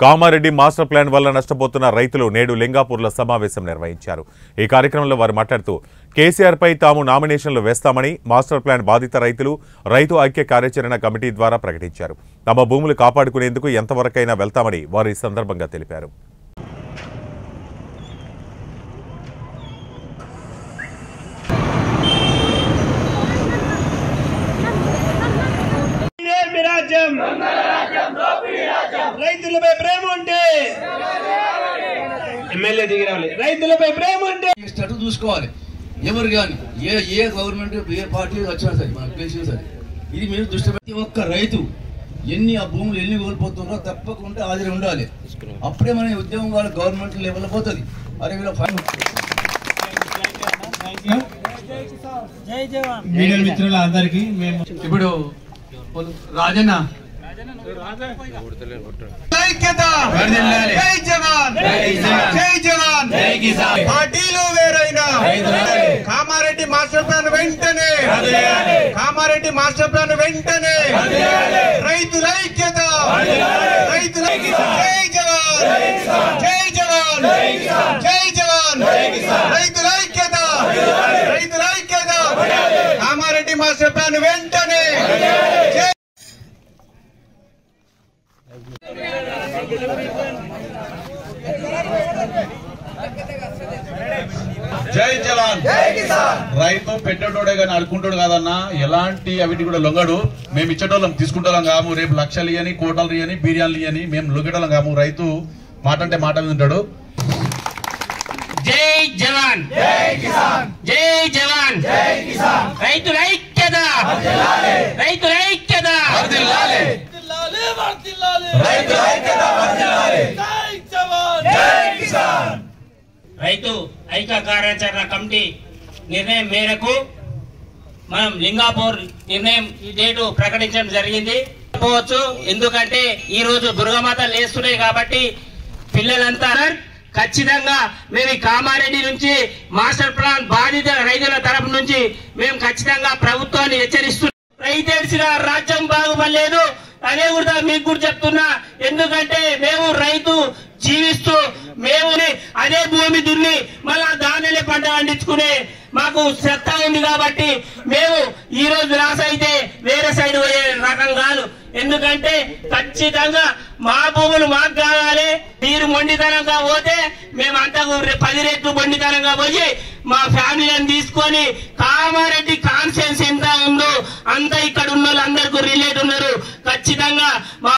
Kamareddy master plan వల్ల నష్టపోతున్న రైతులు నేడు లింగాపూర్లో సమావేశం నిర్వహించారు ఈ కార్యక్రమంలో వారు మాట్లాడుతూ కేసీఆర్పై తాము నామినేషన్లు వేస్తామని మాస్టర్ ప్లాన్ బాధిత రైతులు రైతు ఐక్య కార్యాచరణ కమిటీ ద్వారా ప్రకటించారు తమ భూములు కాపాడుకునేందుకు ఎంతవరకైనా వెళ్తామని వారు ఈ సందర్భంగా తెలిపారు ఇదేమి రాజ్యం రైతులపై ప్రేమ ఉంటే ఎమ్మెల్యే దిగి రావాలి రైతులపై ప్రేమ ఉంటే చేసేటట్టు చూసుకోవాలి ఎవరు కానీ ఏ ఏ గవర్నమెంట్ ఏ పార్టీ వచ్చినా సరే మనకు తెలిసిన సరే ఇది మీరు దృష్టి ప్రతి ఒక్క రైతు ఎన్ని ఆ భూములు ఎన్ని కోల్పోతున్నారో తప్పకుండా హాజరు ఉండాలి అప్పుడే మన ఉద్యమం వాళ్ళ గవర్నమెంట్ లెవెల్ పోతుంది అరే వీళ్ళ ఫైన్ మీడియా మిత్రుల అందరికి మేము ఇప్పుడు రాజన్న ఐక్యత జై జవాన్ జై జవాన్ పార్టీలు వేరైనా కామారెడ్డి మాస్టర్ ప్లాన్ వెంటనే కామారెడ్డి మాస్టర్ ప్లాన్ వెంటనే రైతుల ఐక్యత రైతుల జై జవాన్ జై జవాన్ జై జవాన్ రైతుల ఐక్యత రైతుల ఐక్యత కామారెడ్డి మాస్టర్ ప్లాన్ వెంటనే జై జై జవాన్ రైతు పెట్టేటోడే కానీ అడుకుంటాడు కాదన్నా ఎలాంటి అవిటి కూడా లొంగడు మేము ఇచ్చేటోళ్ళం తీసుకుంటాం కాము రేపు లక్షలు ఇయని కోటలు ఇయని బిర్యానీలు ఇయని మేము లొంగేటోళ్ళం కాము రైతు మాట అంటే మాట మీద ఉంటాడు జై జవాన్ జై జవాన్ రైతుల ఐక్యత రైతుల ఐక్యత రైతు ఐక్య కార్యాచరణ కమిటీ నిర్ణయం మేరకు మనం లింగాపూర్ నిర్ణయం ఈ డేటు ప్రకటించడం జరిగింది పోవచ్చు ఎందుకంటే ఈ రోజు దుర్గమాత లేస్తున్నాయి కాబట్టి పిల్లలంతా ఖచ్చితంగా మేము ఈ కామారెడ్డి నుంచి మాస్టర్ ప్లాన్ బాధిత రైతుల తరపు నుంచి మేము ఖచ్చితంగా ప్రభుత్వాన్ని హెచ్చరిస్తున్నాం రైతేడ్చిన రాజ్యం బాగుపడలేదు అదే కూడా మీకు కూడా చెప్తున్నా ఎందుకంటే మేము రైతు జీవిస్తూ మేము అదే భూమి దున్ని మళ్ళా దానినే పంట పండించుకునే మాకు సత్తా ఉంది కాబట్టి మేము ఈ రోజు లాస్ అయితే వేరే సైడ్ పోయే రకం కాదు ఎందుకంటే ఖచ్చితంగా మా భూములు మాకు కావాలి మీరు మొండితనంగా పోతే మేము అంతకు రె- పది రెట్లు మొండితనంగా పోయి మా ఫ్యామిలీని తీసుకొని కామారెడ్డి కాన్సెన్స్ ఎంత ఉందో అంత ఇక్కడ ఉన్న వాళ్ళు అందరికీ రిలేట్ ఉన్నారు ఖచ్చితంగా మా